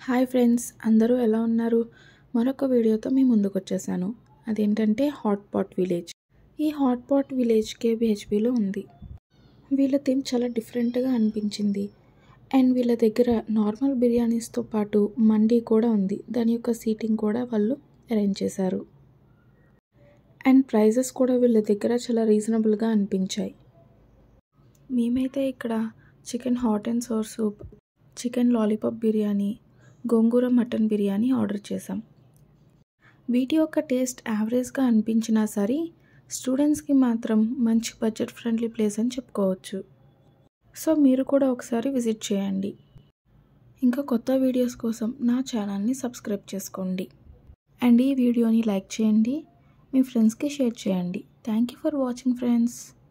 hi friends అందరూ ఎలా ఉన్నారు మరొక వీడియోతో మీ ముందుకు వచ్చేసాను అదేంటంటే హాట్ పాట్ విలేజ్ ఈ హాట్ పాట్ విలేజ్ కేబిహెచ్బిలో ఉంది వీళ్ళ థీమ్ చాలా డిఫరెంట్గా అనిపించింది అండ్ వీళ్ళ దగ్గర నార్మల్ బిర్యానీస్తో పాటు మండీ కూడా ఉంది దాని యొక్క సీటింగ్ కూడా వాళ్ళు అరేంజ్ చేశారు అండ్ ప్రైజెస్ కూడా వీళ్ళ దగ్గర చాలా రీజనబుల్గా అనిపించాయి మేమైతే ఇక్కడ chicken hot and sour soup chicken lollipop biryani gongura mutton biryani order చేసాం వీటి యొక్క టేస్ట్ యావరేజ్గా అనిపించినా సరే స్టూడెంట్స్కి మాత్రం మంచి బడ్జెట్ ఫ్రెండ్లీ ప్లేస్ అని చెప్పుకోవచ్చు సో మీరు కూడా ఒకసారి విజిట్ చేయండి ఇంకా కొత్త వీడియోస్ కోసం నా ఛానల్ని సబ్స్క్రైబ్ చేసుకోండి అండ్ ఈ వీడియోని లైక్ చేయండి మీ ఫ్రెండ్స్కి షేర్ చేయండి thank you for watching friends